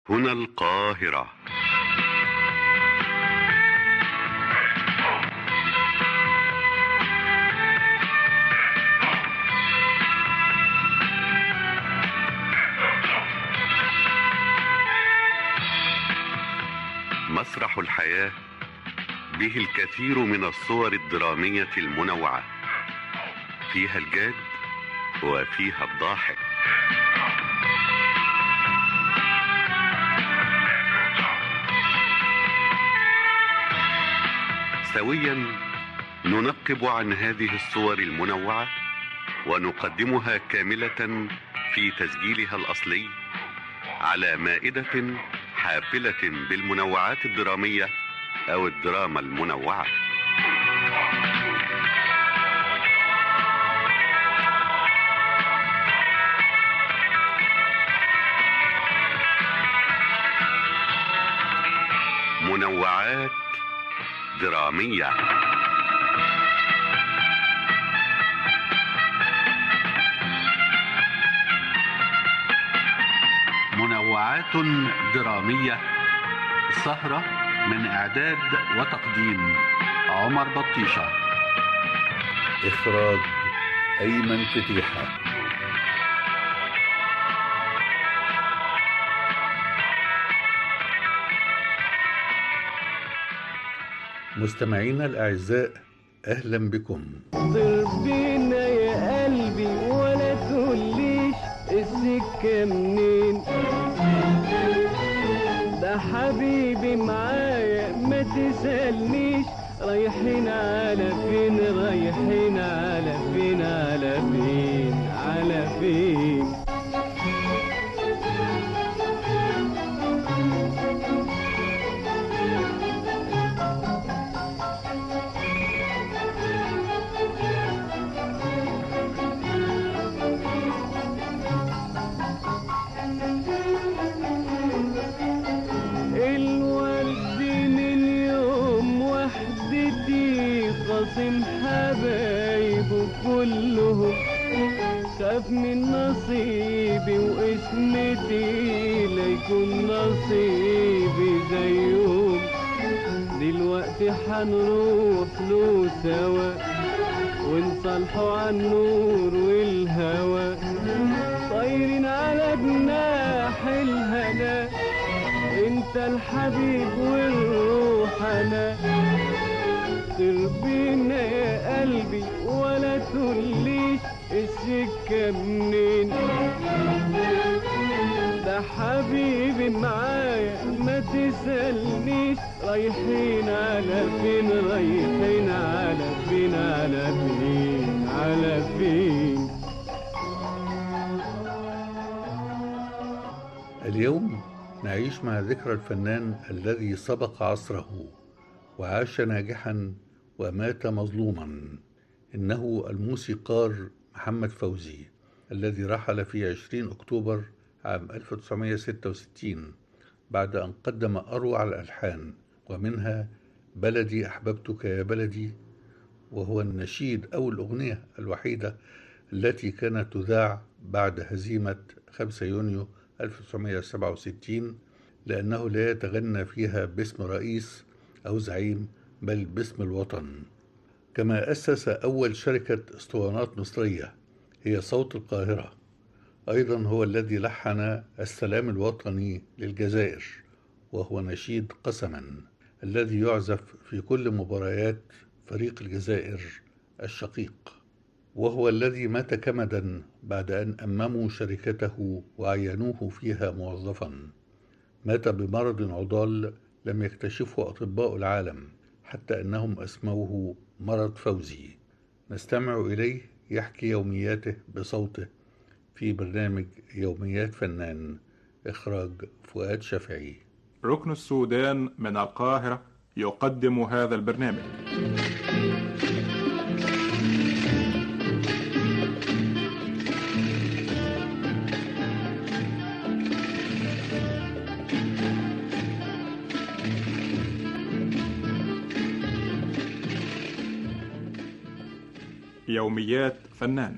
هنا القاهرة مسرح الحياة به الكثير من الصور الدرامية المنوعة فيها الجاد وفيها الضاحك سويا ننقب عن هذه الصور المنوعة ونقدمها كاملة في تسجيلها الأصلي على مائدة حافلة بالمنوعات الدرامية أو الدراما المنوعة منوعات درامية منوعات درامية سهرة من إعداد وتقديم عمر بطيشة إخراج أيمن فتيحة مستمعينا الأعزاء أهلا بكم طير بينا يا قلبي ولا تقوليش السكة منين ده حبيبي معايا ما تسألنيش رايحين على فين رايحين على فين على فين على فين الورد من يوم وحدتي خاصم حبايبه كلهم خاف من نصيبي واسمتي ليكون نصيبي زيهم دلوقتي حنروح له سوا ونصالحوا عن النور والهوى طايرين على جناح الهنا انت الحبيب والروح انا تربينا يا قلبي ولا تقوليش السكة منين ده حبيبي معايا ما تسألنيش رايحين على فين رايحين على فين على فين على فين اليوم نعيش مع ذكرى الفنان الذي سبق عصره وعاش ناجحا ومات مظلوما إنه الموسيقار محمد فوزي الذي رحل في 20 أكتوبر عام 1966 بعد أن قدم أروع الألحان ومنها بلدي أحببتك يا بلدي وهو النشيد أو الأغنية الوحيدة التي كانت تذاع بعد هزيمة 5 يونيو 1967 لأنه لا يتغنى فيها باسم رئيس أو زعيم بل باسم الوطن كما أسس أول شركة اسطوانات مصرية هي صوت القاهرة أيضا هو الذي لحن السلام الوطني للجزائر وهو نشيد قسما الذي يعزف في كل مباريات فريق الجزائر الشقيق وهو الذي مات كمدا بعد أن أمموا شركته وعينوه فيها موظفا مات بمرض عضال لم يكتشفه أطباء العالم حتى أنهم أسموه مرض فوزي نستمع إليه يحكي يومياته بصوته في برنامج يوميات فنان إخراج فؤاد شفعي ركن السودان من القاهرة يقدم هذا البرنامج يوميات فنان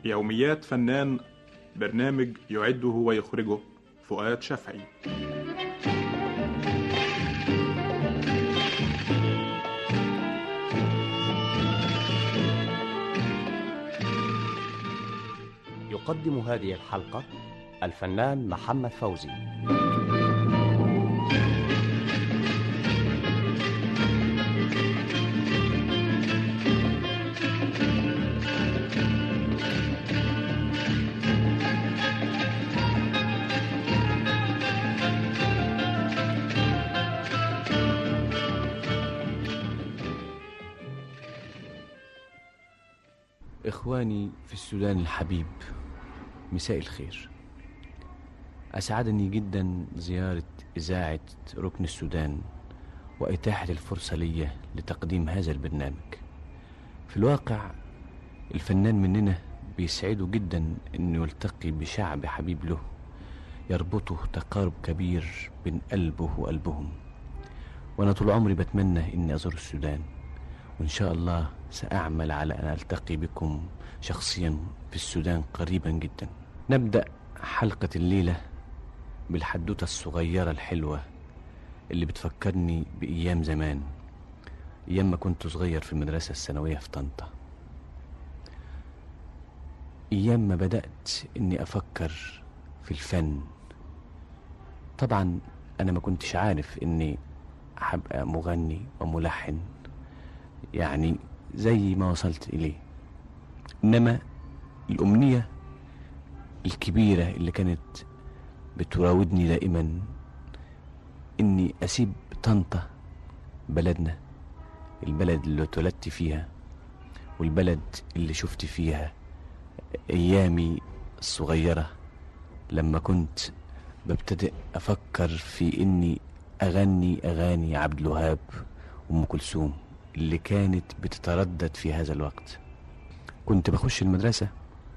يوميات فنان برنامج يعده ويخرجه فؤاد شفعي يقدم هذه الحلقة الفنان محمد فوزي إخواني في السودان الحبيب مساء الخير أسعدني جدا زيارة إذاعة ركن السودان وإتاحة الفرصة لي لتقديم هذا البرنامج في الواقع الفنان مننا بيسعده جدا أنه يلتقي بشعب حبيب له يربطه تقارب كبير بين قلبه وقلبهم وأنا طول عمري بتمنى أني أزور السودان وإن شاء الله سأعمل على أن ألتقي بكم شخصيا في السودان قريبا جدا نبدأ حلقة الليلة بالحدوتة الصغيرة الحلوة اللي بتفكرني بأيام زمان أيام ما كنت صغير في المدرسة الثانوية في طنطا أيام ما بدأت إني أفكر في الفن طبعا أنا ما كنتش عارف إني هبقى مغني وملحن يعني زي ما وصلت إليه إنما الأمنية الكبيرة اللي كانت بتراودني دائما إني أسيب طنطا بلدنا البلد اللي اتولدت فيها والبلد اللي شفت فيها أيامي الصغيرة لما كنت ببتدئ أفكر في إني أغني أغاني عبد الوهاب وأم كلثوم اللي كانت بتتردد في هذا الوقت كنت بخش المدرسة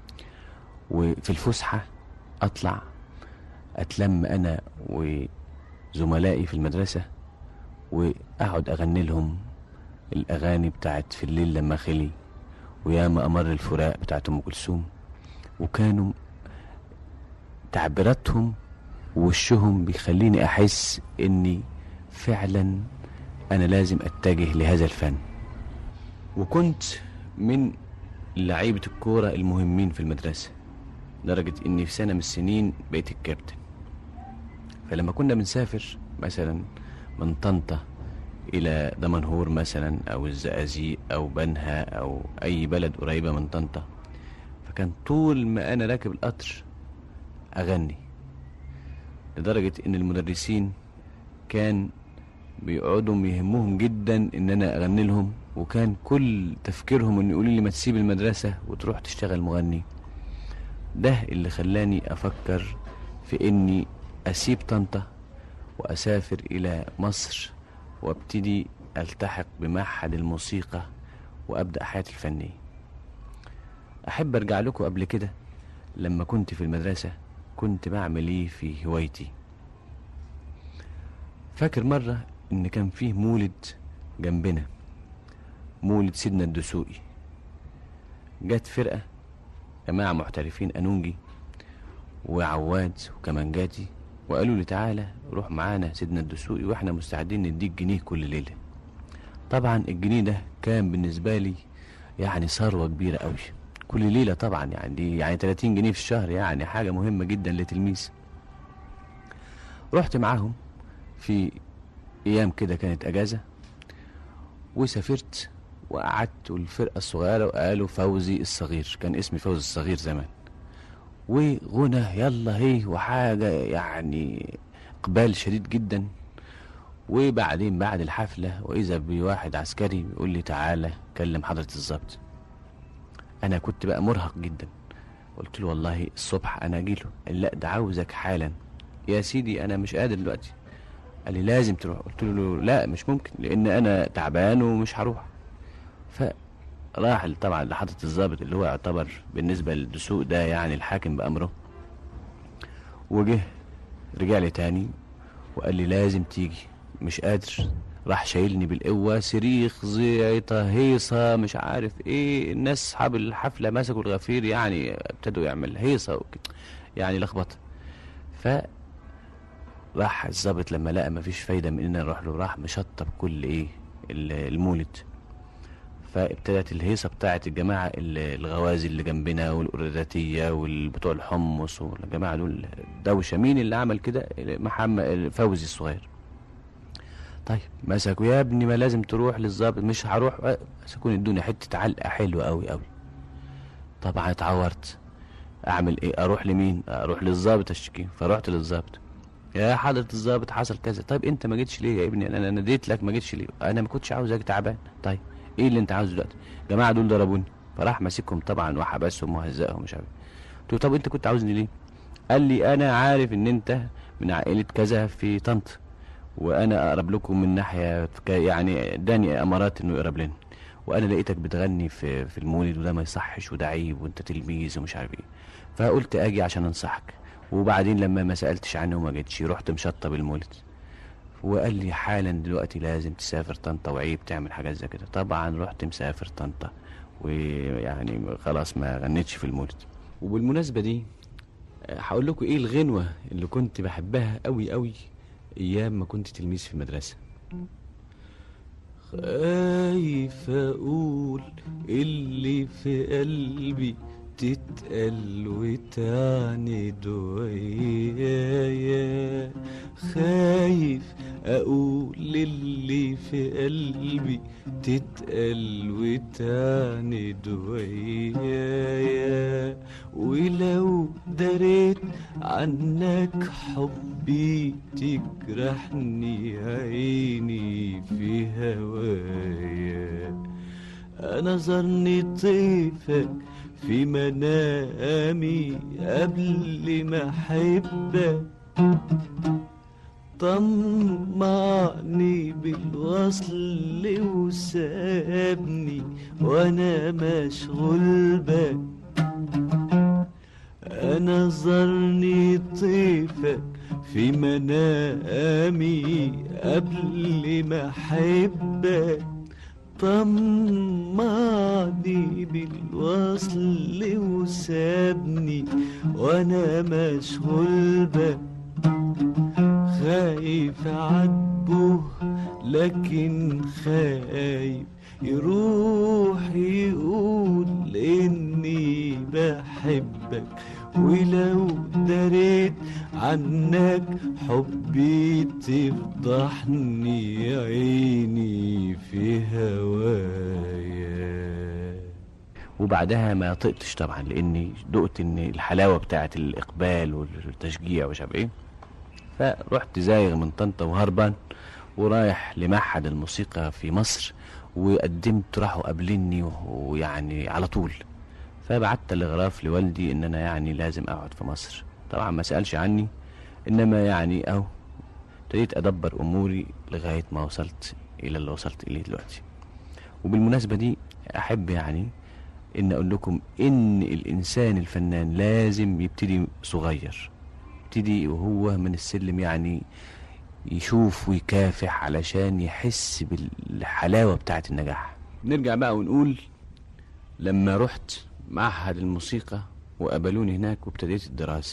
وفي الفسحة أطلع أتلم أنا وزملائي في المدرسة وأقعد أغني لهم الأغاني بتاعت في الليل لما خلي وياما أمر الفراق بتاعت أم كلثوم وكانوا تعبيراتهم ووشهم بيخليني أحس إني فعلا أنا لازم أتجه لهذا الفن وكنت من لعيبة الكورة المهمين في المدرسة لدرجة إني في سنة من السنين بقيت الكابتن فلما كنا بنسافر مثلا من طنطا إلى دمنهور مثلا أو الزقازيق أو بنها أو أي بلد قريبة من طنطا فكان طول ما أنا راكب القطر أغني لدرجة إن المدرسين كان بيقعدوا يهمهم جدا ان انا اغني لهم وكان كل تفكيرهم ان يقولوا لي ما تسيب المدرسة وتروح تشتغل مغني ده اللي خلاني افكر في اني اسيب طنطا واسافر الى مصر وابتدي التحق بمعهد الموسيقى وابدا حياتي الفنيه احب ارجع لكم قبل كده لما كنت في المدرسه كنت بعمل ايه في هوايتي فاكر مره ان كان فيه مولد جنبنا مولد سيدنا الدسوقي جت فرقة جماعة محترفين أنونجي وعواد وكمانجاتي وقالوا لي تعالى روح معانا سيدنا الدسوقي واحنا مستعدين نديك جنيه كل ليلة طبعا الجنيه ده كان بالنسبة لي يعني ثروة كبيرة قوي كل ليلة طبعا يعني دي يعني 30 جنيه في الشهر يعني حاجة مهمة جدا لتلميذ رحت معاهم في ايام كده كانت اجازه وسافرت وقعدت والفرقه الصغيره وقالوا فوزي الصغير كان اسمي فوزي الصغير زمان وغنى يلا هي وحاجه يعني اقبال شديد جدا وبعدين بعد الحفله واذا بواحد عسكري بيقول لي تعالى كلم حضره الظابط انا كنت بقى مرهق جدا قلت له والله الصبح انا اجيله قال لا ده عاوزك حالا يا سيدي انا مش قادر دلوقتي قال لي لازم تروح قلت له لا مش ممكن لان انا تعبان ومش هروح فراح طبعا لحضرة الضابط اللي هو يعتبر بالنسبة للدسوق ده يعني الحاكم بأمره وجه رجع لي تاني وقال لي لازم تيجي مش قادر راح شايلني بالقوة صريخ زيطة هيصة مش عارف ايه الناس اصحاب الحفلة مسكوا الغفير يعني ابتدوا يعمل هيصة وكده يعني لخبطة ف راح الظابط لما لقى مفيش فايدة من ان نروح له راح مشطب كل ايه ال- المولد فابتدت الهيصة بتاعت الجماعة ال- الغوازي اللي جنبنا والقرداتية والبتوع الحمص والجماعة دول دوشة مين اللي عمل كده محمد فوزي الصغير طيب مسكوا يا ابني ما لازم تروح للظابط مش هروح أه، مسكوني ادوني حتة علقة حلوة قوي قوي طبعا اتعورت اعمل ايه اروح لمين اروح للظابط اشتكي فرحت للظابط يا حضرة الظابط حصل كذا طيب انت ما جيتش ليه يا ابني انا أنا ناديت لك ما جيتش ليه انا ما كنتش عاوز اجي تعبان طيب ايه اللي انت عاوزه دلوقتي الجماعه دول ضربوني فراح ماسكهم طبعا وحبسهم وهزقهم مش عارف إيه. قلت له طب انت كنت عاوزني ليه قال لي انا عارف ان انت من عائله كذا في طنطا وانا اقرب لكم من ناحيه ك- يعني اداني امارات انه يقرب لنا وانا لقيتك بتغني في في المولد وده ما يصحش وده عيب وانت تلميذ ومش عارف ايه فقلت اجي عشان انصحك وبعدين لما ما سالتش عنه وما جيتش رحت مشطب المولد وقال لي حالا دلوقتي لازم تسافر طنطا وعيب تعمل حاجات زي كده طبعا رحت مسافر طنطا ويعني خلاص ما غنيتش في المولد وبالمناسبة دي آه، هقول لكم ايه الغنوة اللي كنت بحبها قوي قوي ايام ما كنت تلميذ في المدرسة خايف اقول اللي في قلبي تتقل وتعند ويايا خايف اقول اللي في قلبي تتقل وتعند ويايا ولو دريت عنك حبي تجرحني عيني في هوايا نظرني طيفك في منامي قبل ما احبك طمعني بالوصل وسابني وانا مشغول بك انا زرني طيفك في منامي قبل ما احبك طمعني بالوصل وسابني وانا مشغول بك خايف عاتبه لكن خايف يروح يقول اني بحبك ولو دريت عنك حبي تفضحني عيني في هوايا وبعدها ما طقتش طبعا لاني دقت ان الحلاوه بتاعه الاقبال والتشجيع ومش عارف ايه فرحت زايغ من طنطا وهربان ورايح لمعهد الموسيقى في مصر وقدمت راحوا قابليني ويعني على طول فبعت تلغراف لوالدي ان انا يعني لازم اقعد في مصر طبعا ما سالش عني انما يعني اهو ابتديت ادبر اموري لغايه ما وصلت الى اللي وصلت اليه دلوقتي وبالمناسبه دي احب يعني ان اقول لكم ان الانسان الفنان لازم يبتدي صغير يبتدي وهو من السلم يعني يشوف ويكافح علشان يحس بالحلاوة بتاعة النجاح نرجع بقى ونقول لما رحت معهد الموسيقى وقبلوني هناك وابتديت الدراسة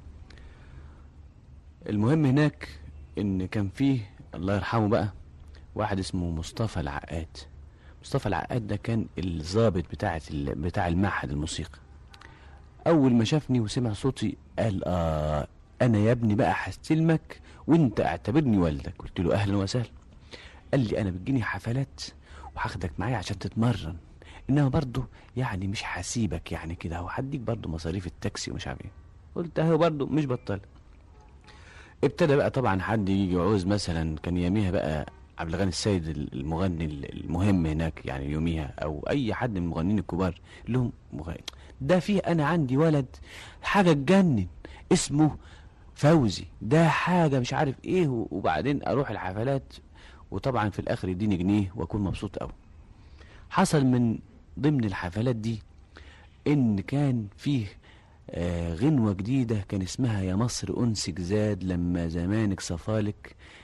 المهم هناك ان كان فيه الله يرحمه بقى واحد اسمه مصطفى العقاد مصطفى العقاد ده كان الضابط بتاعة ال- بتاع المعهد الموسيقى اول ما شافني وسمع صوتي قال اه انا يا ابني بقى هستلمك وانت اعتبرني والدك قلت له اهلا وسهلا قال لي انا بتجيني حفلات وهاخدك معايا عشان تتمرن انما برضه يعني مش هسيبك يعني كده هو هديك برضه مصاريف التاكسي ومش عارف ايه قلت اهو برضه مش بطل ابتدى بقى طبعا حد يجي يعوز مثلا كان يوميها بقى عبد الغني السيد المغني المهم هناك يعني يوميها او اي حد من المغنيين الكبار لهم مغني ده فيه انا عندي ولد حاجه تجنن اسمه فوزي ده حاجه مش عارف ايه وبعدين اروح الحفلات وطبعا في الاخر يديني جنيه واكون مبسوط قوي حصل من ضمن الحفلات دي ان كان فيه آه غنوة جديدة كان اسمها يا مصر أنسك زاد لما زمانك صفالك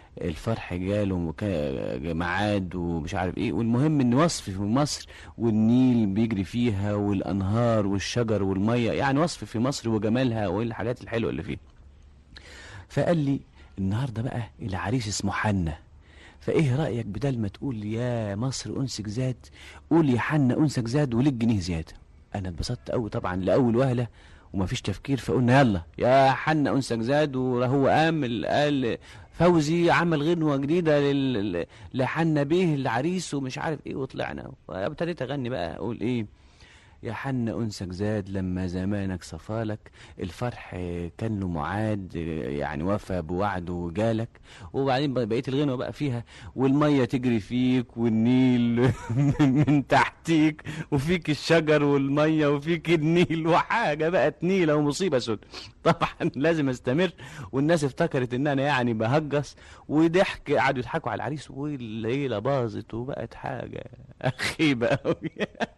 الفرح جاله مكا- ميعاد ومش عارف ايه والمهم ان وصف في مصر والنيل بيجري فيها والانهار والشجر والميه يعني وصف في مصر وجمالها والحاجات الحلوه اللي فيها فقال لي النهارده بقى العريس اسمه حنة فايه رايك بدل ما تقول يا مصر انسك زاد قول يا حنة انسك زاد وليك جنيه زياده انا اتبسطت قوي طبعا لاول وهله ومفيش تفكير فقلنا يلا يا حنة انسك زاد وهو قام ال- قال فوزي عمل غنوه جديده لل- لحنة بيه العريس ومش عارف ايه وطلعنا وابتديت اغني بقى اقول ايه يا حن أنسك زاد لما زمانك صفالك الفرح كان له معاد يعني وفى بوعده وجالك وبعدين بقية الغنوة بقى فيها والمية تجري فيك والنيل من تحتيك وفيك الشجر والمية وفيك النيل وحاجة بقت نيلة ومصيبة سود طبعا لازم استمر والناس افتكرت ان انا يعني بهجس وضحك قعدوا يضحكوا على العريس والليلة باظت وبقت حاجة خيبة قوي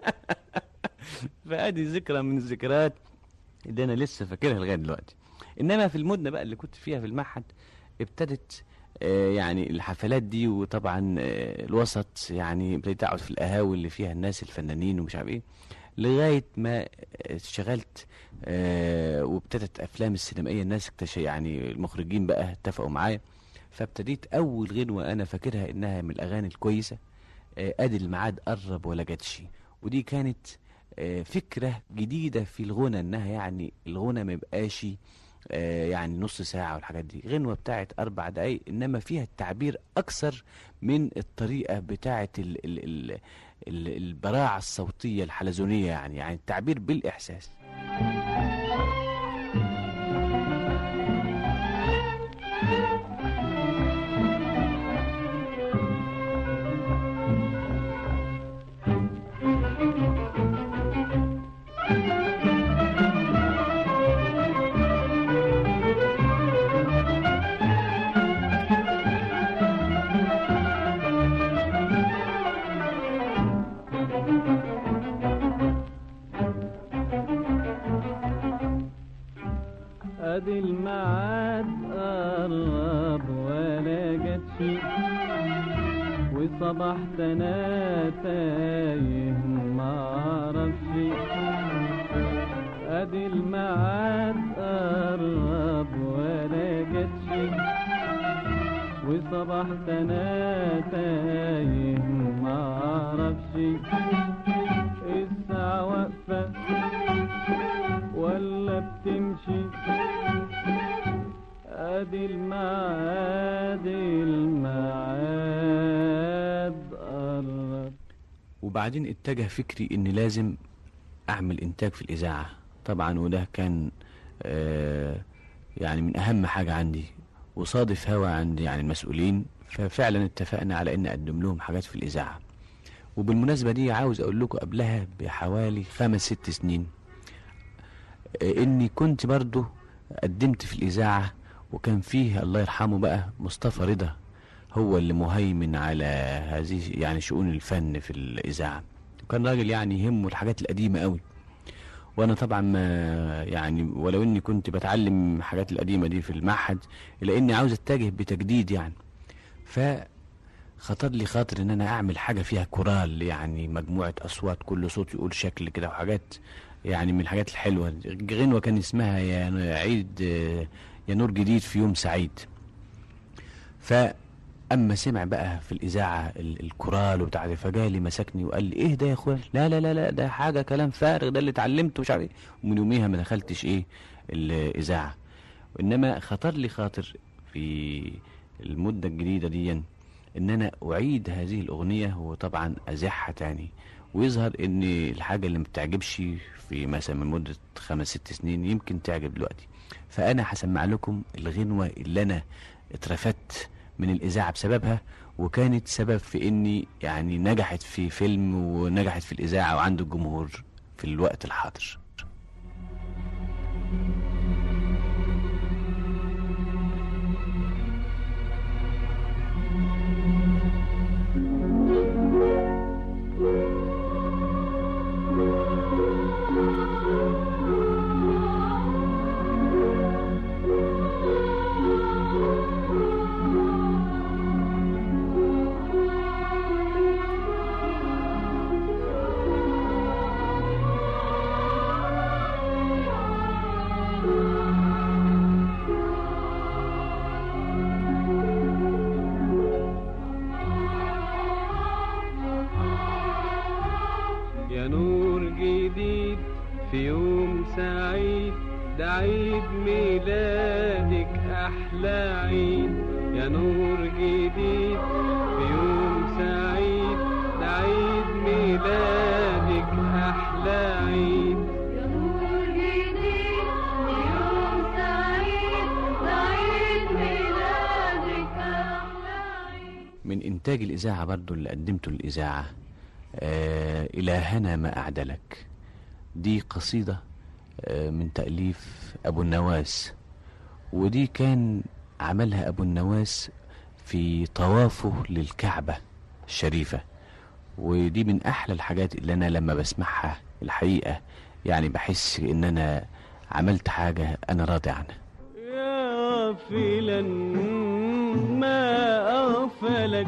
فادي ذكرى من الذكريات اللي انا لسه فاكرها لغايه دلوقتي انما في المدن بقى اللي كنت فيها في المعهد ابتدت آه، يعني الحفلات دي وطبعا آه، الوسط يعني ابتديت اقعد في القهاوي اللي فيها الناس الفنانين ومش عارف ايه لغايه ما اشتغلت آه، وابتدت افلام السينمائيه الناس اكتش يعني المخرجين بقى اتفقوا معايا فابتديت اول غنوه انا فاكرها انها من الاغاني الكويسه آه، ادي الميعاد قرب ولا جاتش ودي كانت آه، فكرة جديدة في الغنى انها يعني الغنى ما يبقاش آه، يعني نص ساعة والحاجات دي غنوة بتاعت أربع دقايق إنما فيها التعبير أكثر من الطريقة بتاعت ال ال ال ال البراعة الصوتية الحلزونية يعني يعني التعبير بالإحساس ادي الميعاد قرب ولا جاتش وصبحت انا تايه معرفش ادي الميعاد قرب ولا جاتش وصبحت انا تايه معرفش الساعة واقفة ولا بتمشي ادي الميعاد الميعاد قرب وبعدين اتجه فكري ان لازم اعمل انتاج في الاذاعه طبعا وده كان آه يعني من اهم حاجه عندي وصادف هوا عند يعني المسؤولين ففعلا اتفقنا على ان اقدم لهم حاجات في الاذاعه وبالمناسبه دي عاوز اقول لكم قبلها بحوالي خمس ست سنين آه، اني كنت برضو قدمت في الاذاعه وكان فيه الله يرحمه بقى مصطفى رضا هو اللي مهيمن على هذه يعني شؤون الفن في الاذاعه وكان راجل يعني يهمه الحاجات القديمه قوي وانا طبعا ما يعني ولو اني كنت بتعلم الحاجات القديمه دي في المعهد الا اني عاوز اتجه بتجديد يعني ف خطر لي خاطر ان انا اعمل حاجه فيها كورال يعني مجموعه اصوات كل صوت يقول شكل كده وحاجات يعني من الحاجات الحلوه غنوه كان اسمها يا عيد آه، يا نور جديد في يوم سعيد فاما سمع بقى في الاذاعه ال- الكورال وبتاع ده فجالي مسكني وقال لي ايه ده يا اخويا لا لا لا لا ده حاجه كلام فارغ ده اللي اتعلمته مش عارف ايه ومن يوميها ما دخلتش ايه الاذاعه وانما خطر لي خاطر في المده الجديده دي ان انا اعيد هذه الاغنيه وطبعا ازحها تاني ويظهر ان الحاجه اللي ما بتعجبش في مثلا من مده خمس ست سنين يمكن تعجب دلوقتي فانا هسمع لكم الغنوه اللي انا اترفدت من الاذاعه بسببها وكانت سبب في اني يعني نجحت في فيلم ونجحت في الاذاعه وعند الجمهور في الوقت الحاضر في يوم سعيد ده عيد ميلادك أحلى عيد يا نور جديد في يوم سعيد ده عيد ميلادك أحلى عيد يا نور جديد يوم سعيد سعيد ميلادك أحلى عيد من إنتاج الإذاعة برضو اللي قدمته الإذاعة آه إلهنا ما أعدلك دي قصيدة آه من تأليف أبو النواس ودي كان عملها أبو النواس في طوافه للكعبة الشريفة ودي من أحلى الحاجات اللي أنا لما بسمعها الحقيقة يعني بحس إن أنا عملت حاجة أنا راضي عنها يا غافلا ما أغفلك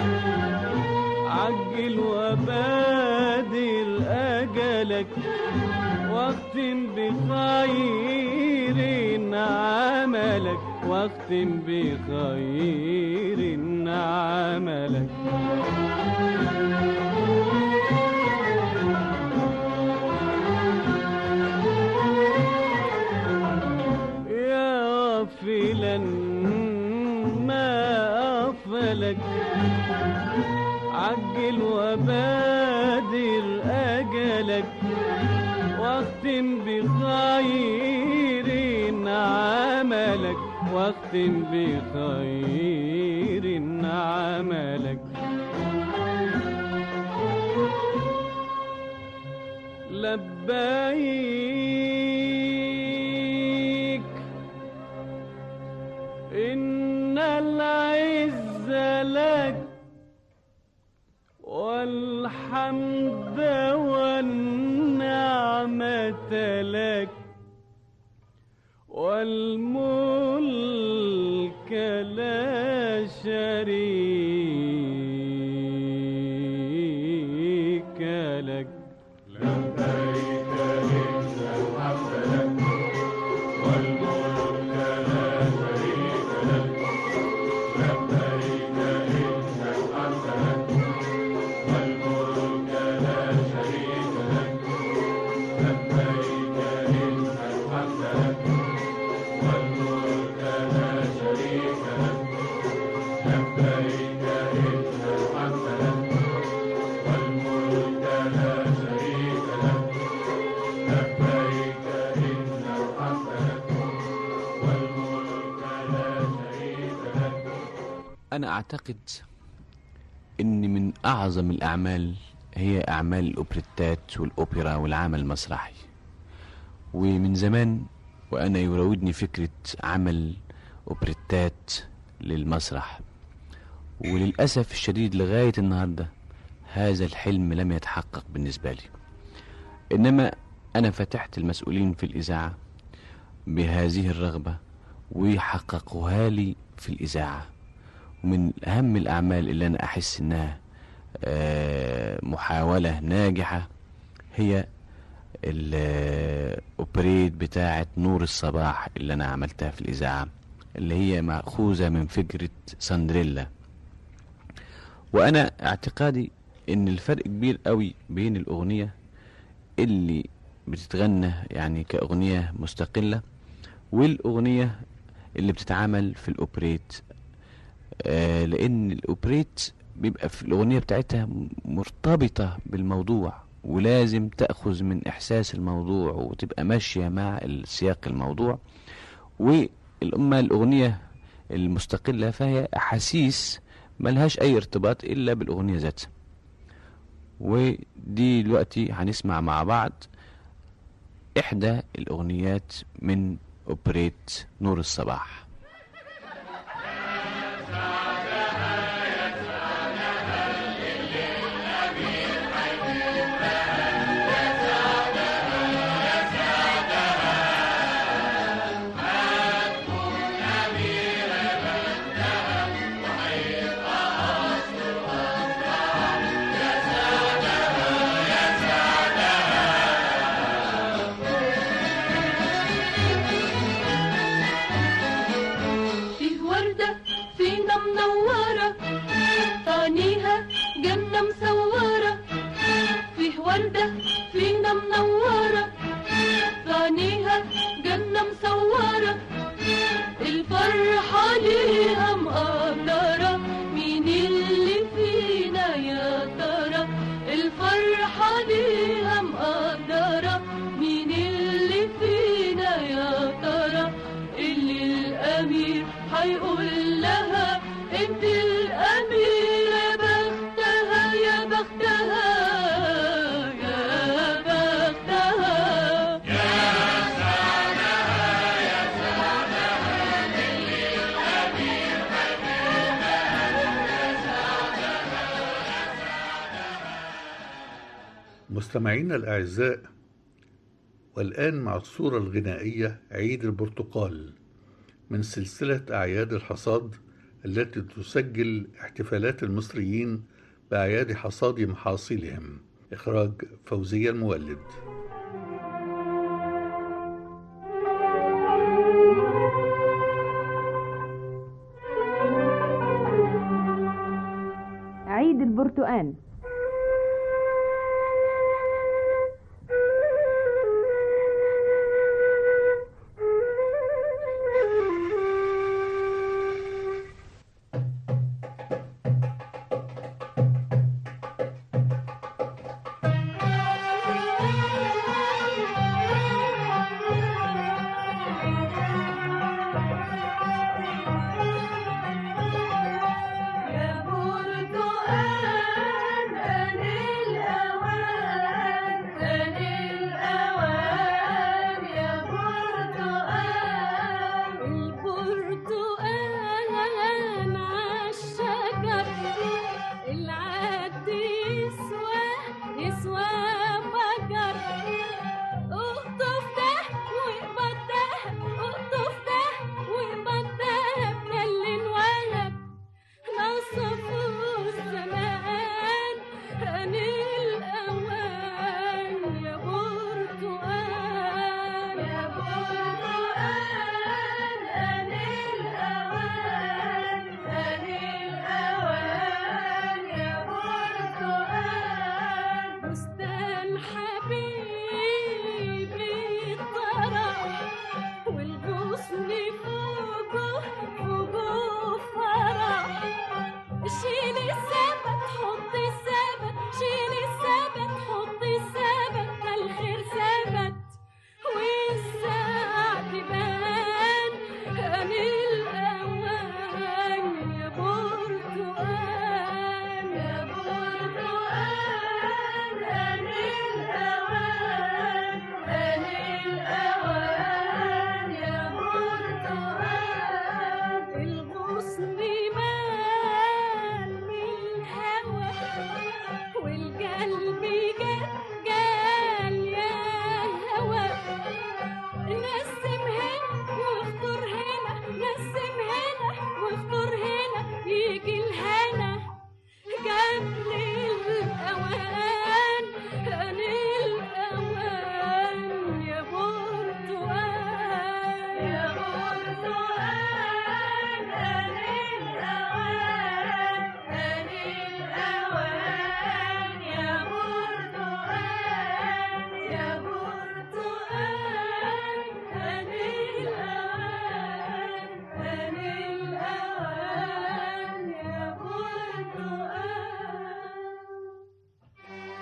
عجل وبادر أجلك واختم بخير عملك واختم بخير عملك يا غافلا ما أغفلك عجل وبادر أجلك واختم بخير عملك واختم بخير عملك لبيك إن العز لك والحمد والنعمة لك والملك لا شريك لك أنا أعتقد إن من أعظم الأعمال هي أعمال الأوبريتات والأوبرا والعمل المسرحي ومن زمان وأنا يراودني فكرة عمل أوبريتات للمسرح وللأسف الشديد لغاية النهاردة هذا الحلم لم يتحقق بالنسبة لي إنما أنا فتحت المسؤولين في الإذاعة بهذه الرغبة ويحققوها لي في الإذاعة ومن أهم الأعمال اللي أنا أحس إنها آه، محاولة ناجحة هي الأوبريت بتاعة نور الصباح اللي أنا عملتها في الإذاعة اللي هي مأخوذة من فكرة سندريلا وأنا اعتقادي إن الفرق كبير قوي بين الأغنية اللي بتتغنى يعني كأغنية مستقلة والأغنية اللي بتتعمل في الأوبريت آه لأن الأوبريت بيبقى في الأغنية بتاعتها مرتبطة بالموضوع ولازم تأخذ من إحساس الموضوع وتبقى ماشية مع السياق الموضوع والأما الأغنية المستقلة فهي أحاسيس ملهاش أي ارتباط إلا بالأغنية ذاتها ودي دلوقتي هنسمع مع بعض إحدى الأغنيات من أوبريت نور الصباح يا مستمعينا الأعزاء والآن مع الصورة الغنائية عيد البرتقال من سلسلة أعياد الحصاد التي تسجل احتفالات المصريين بأعياد حصاد محاصيلهم إخراج فوزية المولد عيد البرتقال يا برتقال أنا الأوان أنا الأوان يا برتقال البرتقال عالشجر العد يسوى يسوى بجر اقطف ده واقبض ده اقطف ده واقبض ده بنلن وهب نصفوا الزمان أنا الأوان يا برتقال يا برتقال أنا الأوان أنا الأوان يا برتقال بستان حبيبي طرح والغصن فوقه فوقه فرح شيل السبت حط السبت شيل السبت حط السبت الخير ثبت والساعة تبان أنا الأوان يا برتقال يا برتقال أنا الأوان أنا الأوان يا برتقال الغصن مال من الهوى والقلب جال جال يا هوى نسم هنا واختار هنا نسم هنا واختار هنا يجي الهنا قبل الأوان أنا الأوان يا برتقال يا برتقال أنا الأوان أنا الأوان يا برتقال يا برتقال أنا الأوان أنا الأوان يا برتقال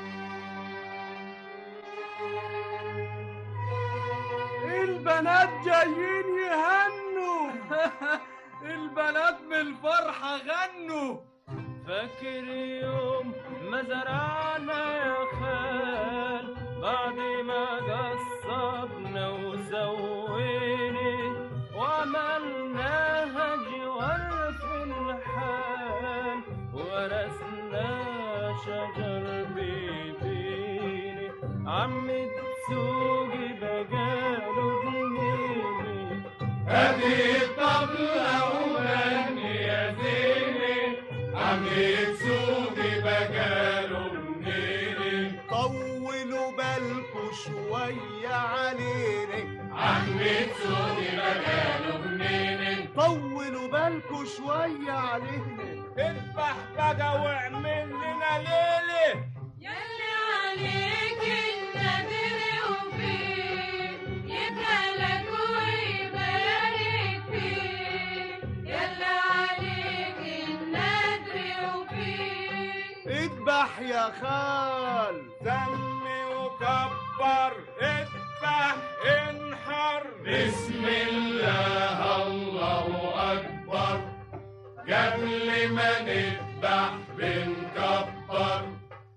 البنات جايين يهنوا البنات من الفرحة غنوا فاكر يوم ما زرعنا يا خال بعد ما قصبنا وسوينا وعملناها جوار في الحال ورثنا شجر بيبيني عم تسوقي بقاله جنيني ادي الطبلة وغني يا زيني عم تسوقي بقاله منيني طولوا بالكوا شوية علينا عم تسوقي بقاله منيني طولوا بالكوا شوية علينا اذبح بقى واعمل لنا ليلة يلي عليك النذر وفيه يدهلك ويبارك فيه يلي عليك النذر وفيه اذبح يا خال سمي وكبر اذبح انحر بسم الله الله اكبر قبل ما نذبح بنكبر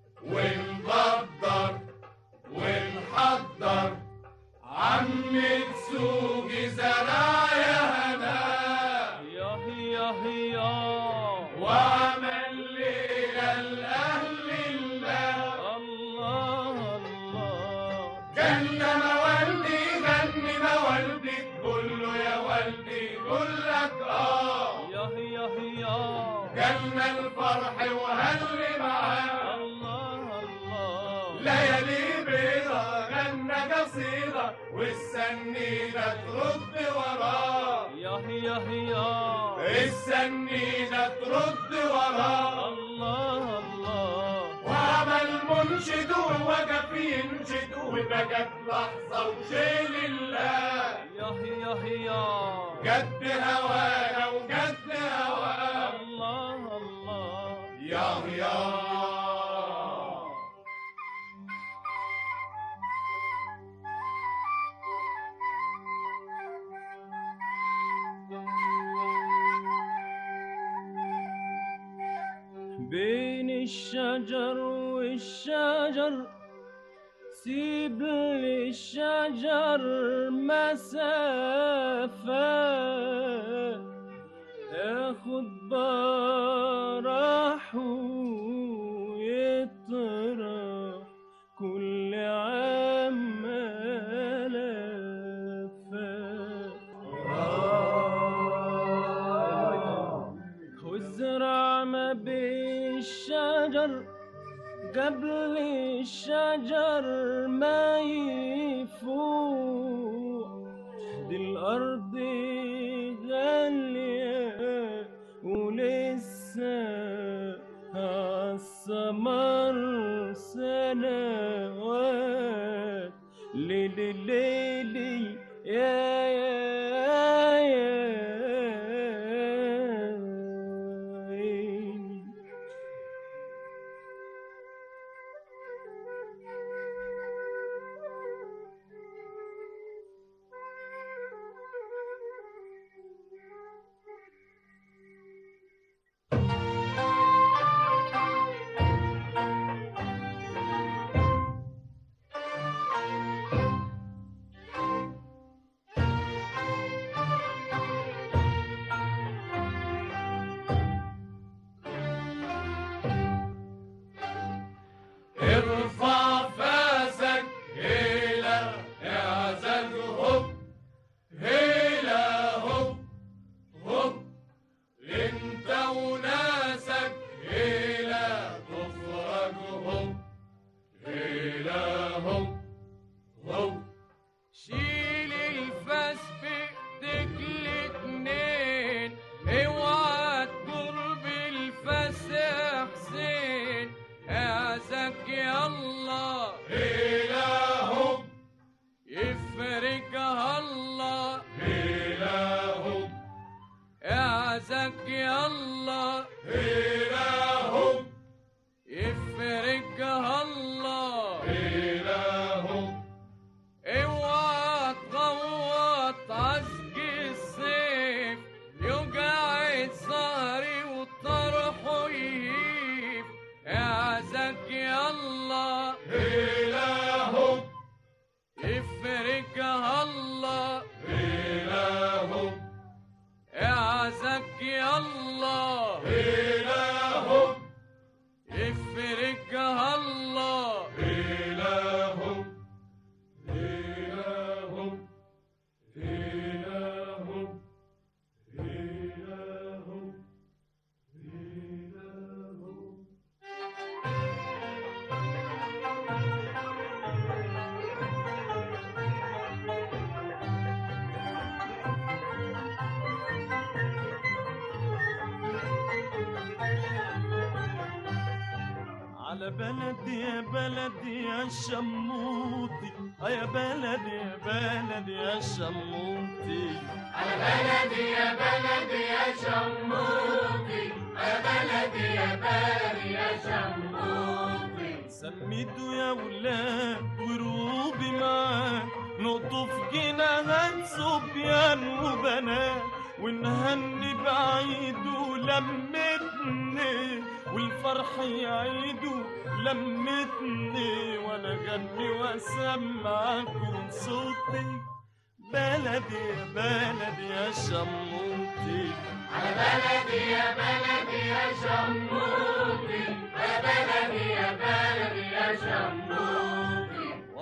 ونقدر ونحضر عم تسوقي زرايا هنا يا يا يا وعمل ليلة الأهل الله الله جنة موالدي غني موالدي تقول له يا والدي يقول لك اه ياه ياه ياه جنة الفرح وهلي معاه الله الله ليالي بيضة غنى قصيدة والسنينة ترد وراه ياه ياه ياه السنينة ترد وراه الله الله وعمل منشد ووقف ينشد وبقت لحظة وشيل الله ياه ياه ياه قد هوانا وقد هواه الله الله يا يا بين الشجر والشجر سيب للشجر مسافة ياخد براحه ويطرح كل عام آلافات وازرع ما بين الشجر قبل الشجر ما يفوق دي الأرض غالية ولسه عالثمر سنوات ليلي ليلي يا يا يا عيني ارفع فاسك هيلا اعزك هوب هيلا هوب هوب انت وناسك هيلا تفرج هوب هيلا هوب هوب شيل الفاس بايديك الاتنين اوعى تدور بالفاس يا حسين اعزك يلا هيلا هوب يفرجها الله هيلا هوب اعزك يلا هيلا هوب يفرجها الله هيلا هوب اوعى تغوط عزق السيف يوجع السهري وطرحه يهيب اعزك يلا هيلا هوب يفرجها الله هيلا هوب اعزك يلا هيلا هوب يفرجها الله هيلا هوب هيلا هوب هيلا هوب هيلا هوب هيلا هوب على بلدي يا بلدي يا شموطي آه يا بلدي يا بلدي يا شموطي على بلدي يا بلدي يا شموطي يا بلدي يا بلدي يا شموطي سميته يا ولاد وروبي معاه نقطف جناهات صبيان وبنات ونهني بعيد ولمتني والفرح يعيد لمتني وانا غني واسمعكم صوتي بلدي يا بلدي يا شموتي على بلدي يا بلدي يا شموطي يا بلدي يا بلدي يا شموطي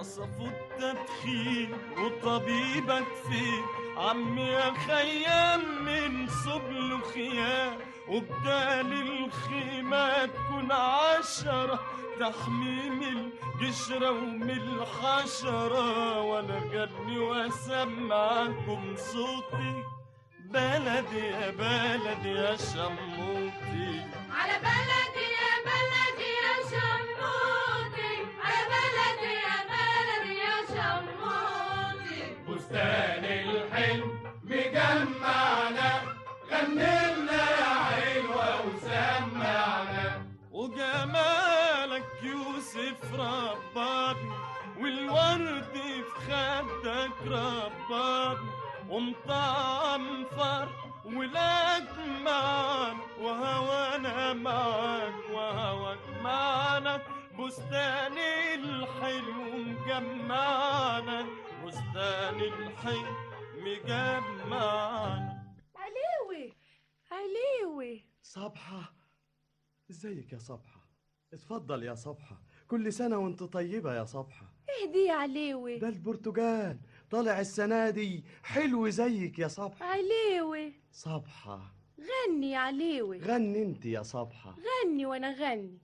وصفوا التدخين وطبيبك فين عمي يا خيام من سبل خيام وبدال الخيمة تكون عشرة تحميم القشرة ومن الحشرة وانا غني واسمعكم صوتي بلدي يا بلدي يا شموتي على بلدي يا بلدي يا شموتي على بلدي يا بلدي يا شموتي بستان الحلم مجمعنا غنينا يا حلوة وسمعنا وجمالك يوسف رباني والورد في خدك رباني ومطعمفر ولاد معانا وهوانا معاك وهواك معانا بستان الحلو مجمعنا بستان الحلو مجمعنا عليوي عليوي صبحة ازيك يا صبحة اتفضل يا صبحة كل سنة وانت طيبة يا صبحة اهدي يا عليوي ده البرتقال طالع السنة دي حلو زيك يا صبحة عليوي صبحة غني يا عليوي غني انت يا صبحة غني وانا غني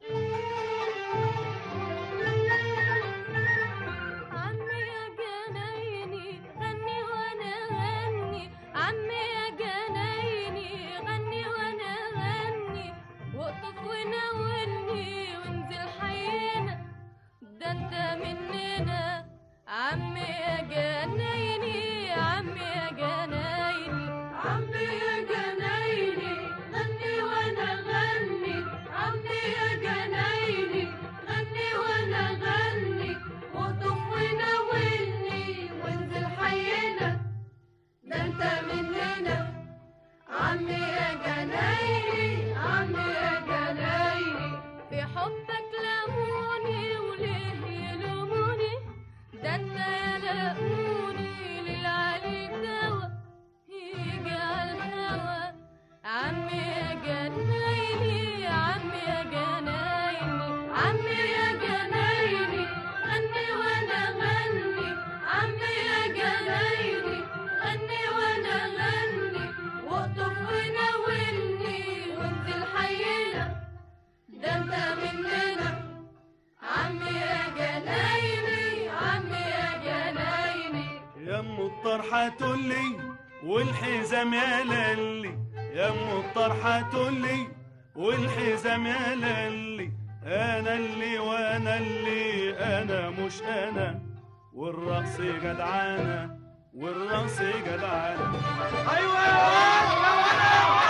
عمي يا جنايني غني وانا غني عمي يا جنايني غني وانا غني واقطف وناولني وانزل حينا ده انت مننا عمي يا جنايني عمي يا جنايني عمي يا جنايني غني وانا غني عمي يا جنايني غني وانا غني واقطف وناولني وانزل حينا ده انت مننا عمي يا جنايني عمي يا جنايني في حبك لموني وليه يلوموني ده انت يلاقوني للعلي دوا يجي على الهوا عمي يا جنايني عمي يا جنايني عمي يا جنايني غني وانا غني عمي يا جنايني غني وانا غني واقطف وناولني وانزل حينا ده انت مننا عمي يا جنايني عمي يا جنايني يا ام الطرحة تقولي والحزام يا للي يا ام الطرحة تقولي والحزام يا للي انا اللي وانا اللي انا مش انا والرقص جدعانة والرقص جدعانة ايوه يا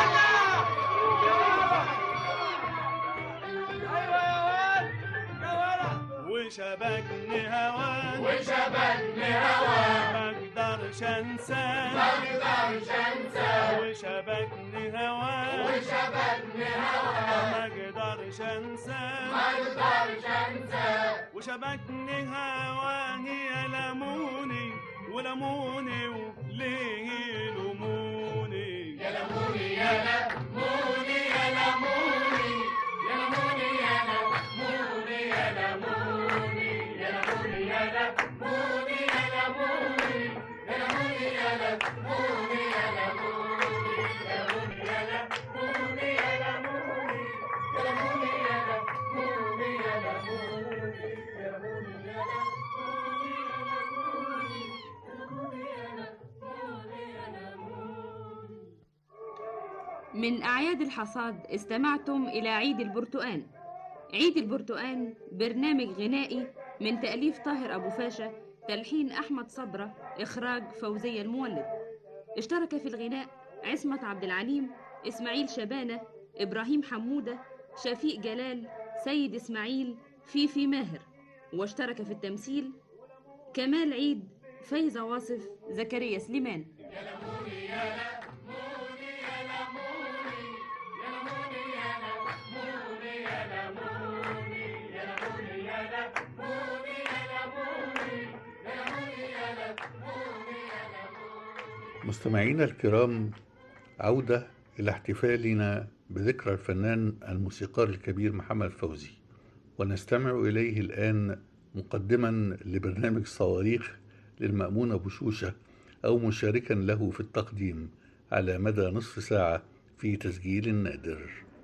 وشبكني هواك وشبكني هواك ما اقدرش انساك ما اقدرش انساك وشبكني هواك وشبكني هواك ما اقدرش انساك ما اقدرش انساك وشبكني هواه يلموني ولموني وليه يلوموني يلموني يلموني يلموني يلموني يلموني يلموني يلموني يلموني يلموني يلموني يلموني يلموني يلموني يلموني يلموني يلموني يلموني يلموني من أعياد الحصاد استمعتم إلى عيد البرتقان عيد البرتقان برنامج غنائي من تأليف طاهر أبو فاشا تلحين أحمد صبرة إخراج فوزية المولد اشترك في الغناء عصمت عبد العليم إسماعيل شبانة إبراهيم حمودة شفيق جلال سيد إسماعيل فيفي ماهر واشترك في التمثيل كمال عيد فايزة واصف زكريا سليمان مستمعينا الكرام عودة إلى احتفالنا بذكرى الفنان الموسيقار الكبير محمد فوزي ونستمع إليه الآن مقدما لبرنامج صواريخ للمأمون أبو شوشة أو مشاركا له في التقديم على مدى نصف ساعة في تسجيل نادر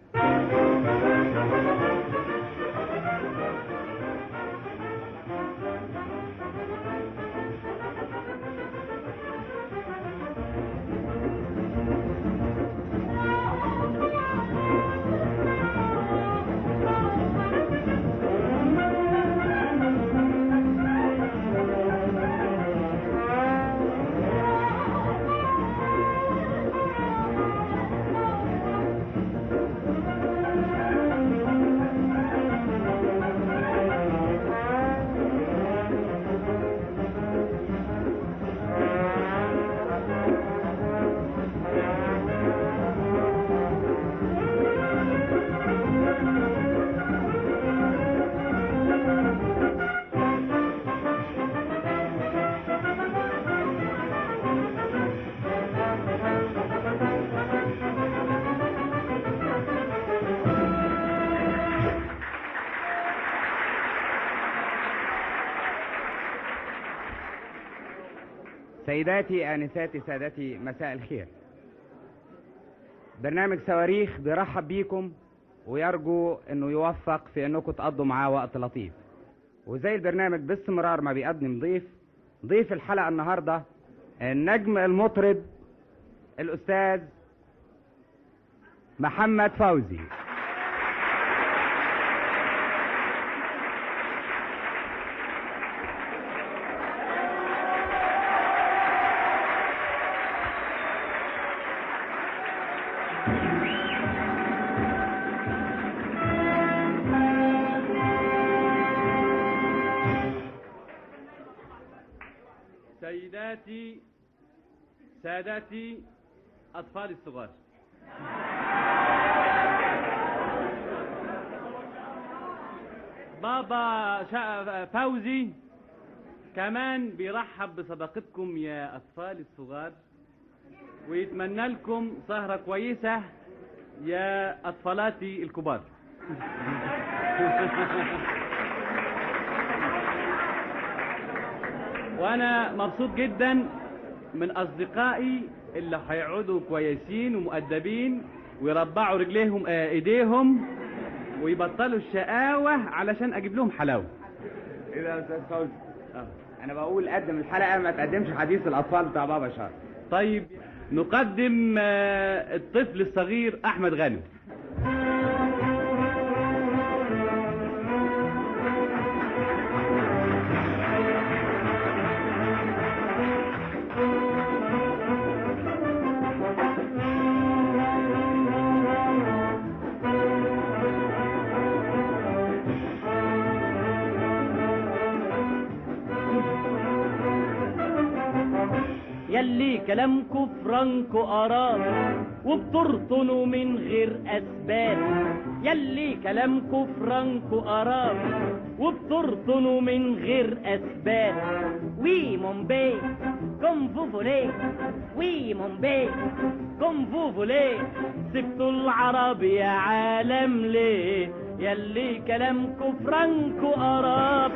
سيداتي آنساتي سادتي مساء الخير برنامج صواريخ بيرحب بيكم ويرجو انه يوفق في انكم تقضوا معاه وقت لطيف وزي البرنامج باستمرار ما بيقدم ضيف ضيف الحلقة النهاردة النجم المطرب الأستاذ محمد فوزي سيداتي سادتي أطفال الصغار بابا شا... فوزي كمان بيرحب بصداقتكم يا أطفال الصغار ويتمنى لكم سهرة كويسة يا أطفالاتي الكبار وانا مبسوط جدا من اصدقائي اللي هيقعدوا كويسين ومؤدبين ويربعوا رجليهم آه، ايديهم ويبطلوا الشقاوة علشان اجيب لهم حلاوة ايه ده يا استاذ فوزي انا بقول قدم الحلقة ما تقدمش حديث الاطفال بتاع بابا شهر طيب نقدم آه، الطفل الصغير احمد غانم يلي كلامكو فرانكو أراد وبترطنوا من غير أسباب يلي كلامكو فرانكو أراد وبترطنوا من غير أسباب وي مومبي كوم فو فولي وي مومبي كوم فو فولي سبتوا العرب يا عالم ليه يلي كلامكو فرانكو أراد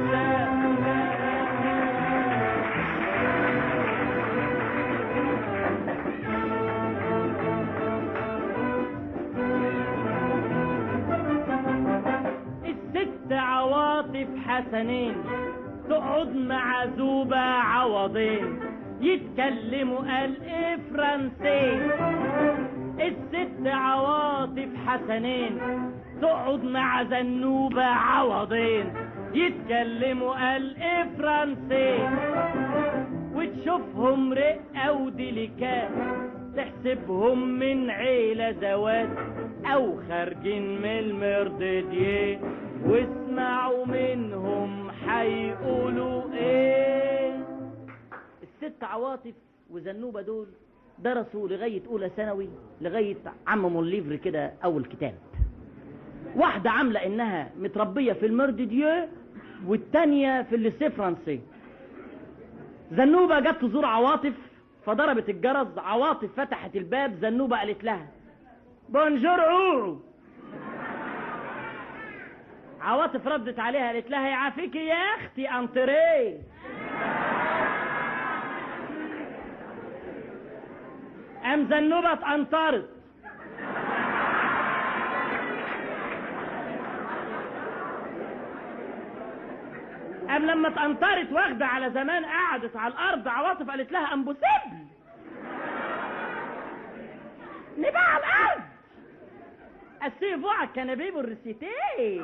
الست عواطف حسنين تقعد مع زوبة عوضين يتكلموا قال ايه فرنسي الست عواطف حسنين تقعد مع زنوبة عوضين يتكلموا قال ايه فرنسي وتشوفهم رقة وديليكات تحسبهم من عيلة زوات او خارجين من المردديه واسمعوا منهم حيقولوا ايه الست عواطف وزنوبة دول درسوا لغاية أولى ثانوي لغاية عمموا الليفر كده أول كتاب واحدة عاملة إنها متربية في المرد ديو والتانية في الليسيه فرنسي زنوبة جت تزور عواطف فضربت الجرس عواطف فتحت الباب زنوبة قالت لها بونجور عوعو عواطف ردت عليها قالت لها يعافيكي يا اختي انطريه قام زنوبة اتقنطرت قام لما اتقنطرت واخدة على زمان قعدت على الأرض عواطف قالت لها أمبوسيبل نبقى على الأرض السيفو على الكنبيه والريسيتيه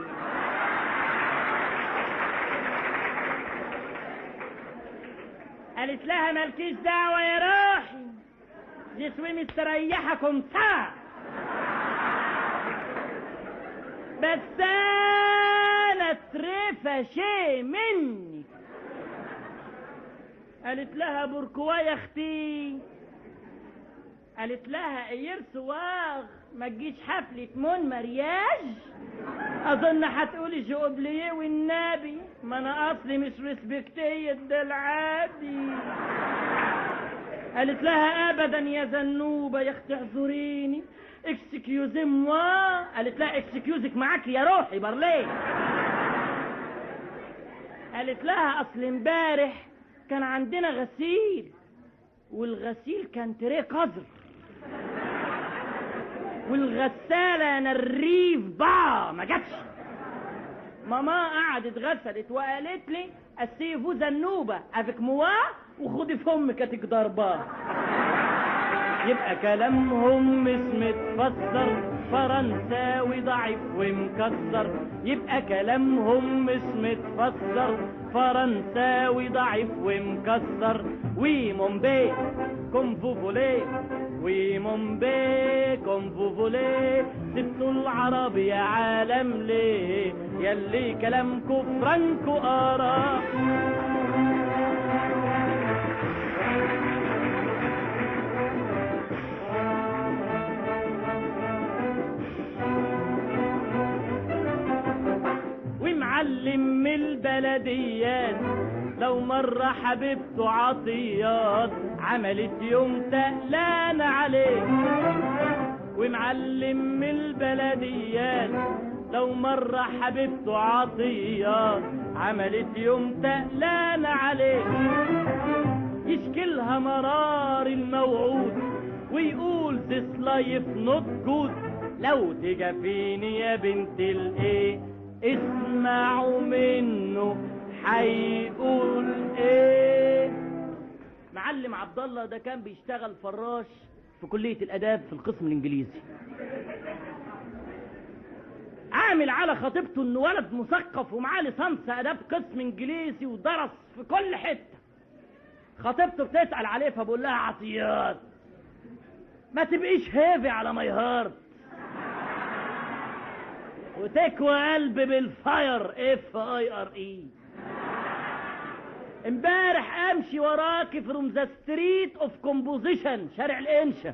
قالت لها مالكيش دعوة يا روحي جسمي مستريحكم سوا بس انا اترفشي مني قالت لها بركوا يا اختي قالت لها اير سواغ ما تجيش حفلة مون مرياج اظن هتقولي جوبليه والنبي ما انا اصلي مش ريسبكتية ده العادي قالت لها ابدا يا زنوبه يا اختي اعذريني اكسكيوزي موا قالت لها اكسكيوزك معاك يا روحي برليه قالت لها اصل امبارح كان عندنا غسيل والغسيل كان تريه قذر والغسالة نريف با ما جاتش ماما قعدت غسلت وقالت لي السيفو زنوبة افك موا وخدي في امك هتك ضربة يبقى كلامهم مش متفسر فرنساوي ضعيف ومكسر يبقى كلامهم مش متفسر فرنساوي ضعيف ومكسر وي مومبي كوم فو فولي وي مومبي كوم فو فولي سبتوا العربي يا عالم ليه يلي كلامكو فرانكو آراء ومعلم من البلديات لو مرة حبيبته عطيات عملت يوم تقلان عليه ومعلم من البلديات لو مرة حبيبته عطيات عملت يوم تقلان عليه يشكلها مرار الموعود ويقول this life not good لو تجافيني يا بنت الايه اسمعوا منه هيقول ايه معلم عبد الله ده كان بيشتغل فراش في كلية الآداب في القسم الإنجليزي عامل على خطيبته إنه ولد مثقف ومعاه ليسانس آداب قسم إنجليزي ودرس في كل حتة خطيبته بتسأل عليه فبقول لها عطيات ما تبقيش هيفي على ماي هارت وتكوى قلبي بالفاير اف اي ار اي امبارح امشي وراكي فروم ذا ستريت اوف كومبوزيشن شارع الانشا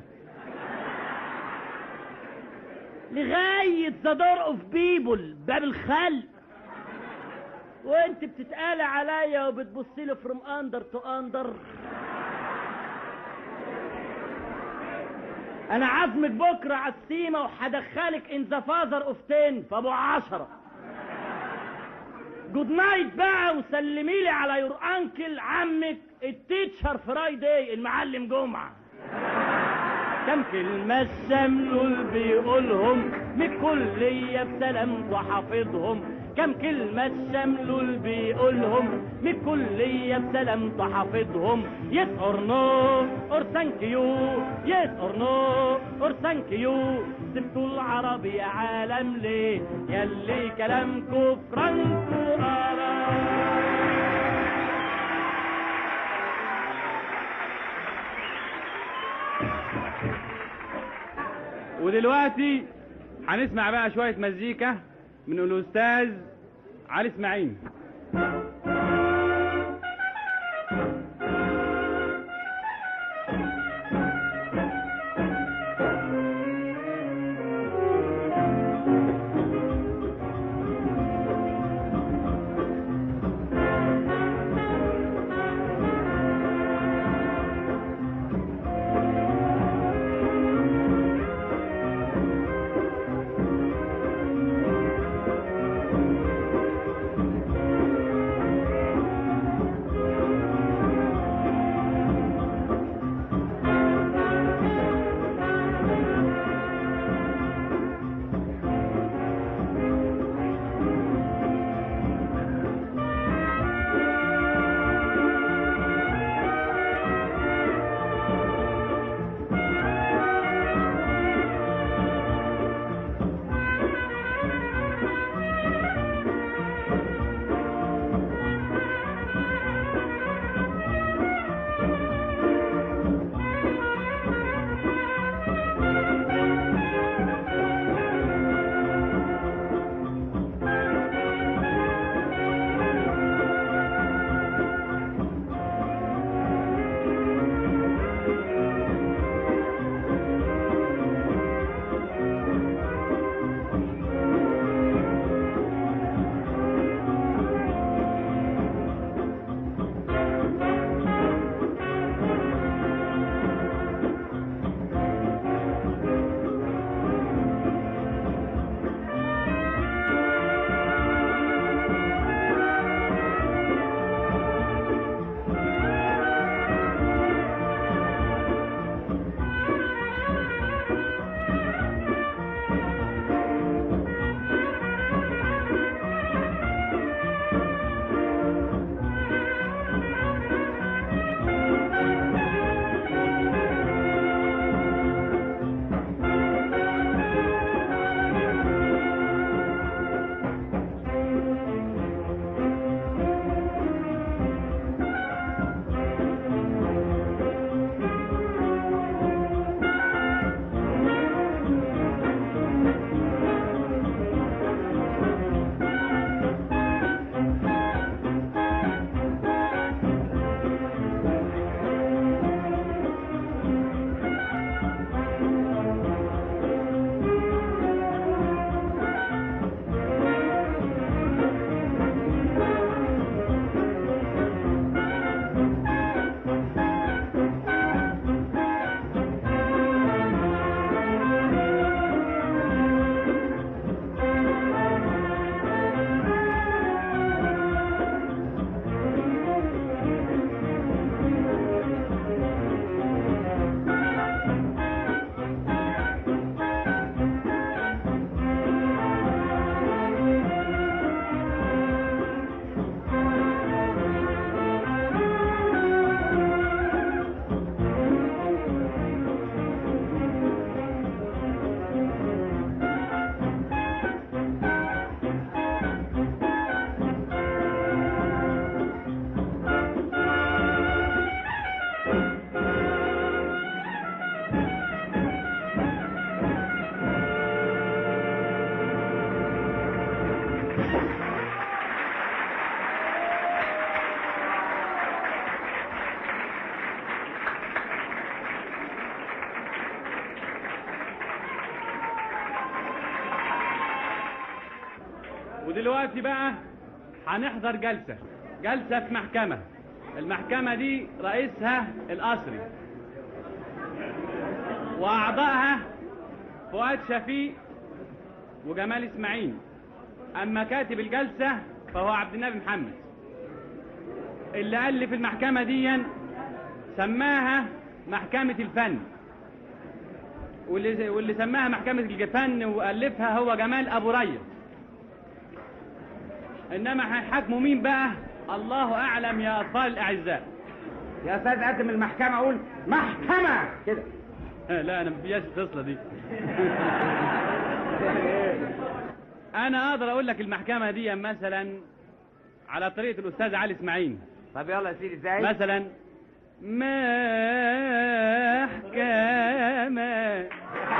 لغاية ذا دور اوف بيبل باب الخلق وانت بتتقالي عليا وبتبصي لي فروم اندر تو اندر انا عازمك بكره على السيما وهدخلك ان ذا فازر اوف تين فابو عشرة جود نايت بقى وسلمي لي على يور انكل عمك التيتشر فرايداي المعلم جمعه كم كلمة الشملول بيقولهم من الكلية بسلام وحافظهم كم كلمة الشملول بيقولهم من الكلية بسلام وحافظهم يس اور نو اور ثانك يو يس اور نو اور ثانك يو سبتوا العربي يا عالم ليه يلي كلامكو فرانكو آراء ودلوقتي هنسمع بقى شوية مزيكا من الأستاذ علي إسماعيل Thank ودلوقتي بقى هنحضر جلسة جلسة في محكمة المحكمة دي رئيسها القصري وأعضائها فؤاد شفيق وجمال إسماعيل أما كاتب الجلسة فهو عبد النبي محمد اللي ألف المحكمة دي سماها محكمة الفن واللي واللي سماها محكمة الفن وألفها هو جمال أبو ريا إنما هيحاكموا مين بقى؟ الله أعلم يا أطفال الأعزاء يا استاذ قدم المحكمة اقول محكمة كده لا أنا مفيهاش الخصلة دي أنا أقدر أقول لك المحكمة دي مثلا على طريقة الأستاذ علي إسماعيل طب يلا يا سيدي ازاي مثلا محكمة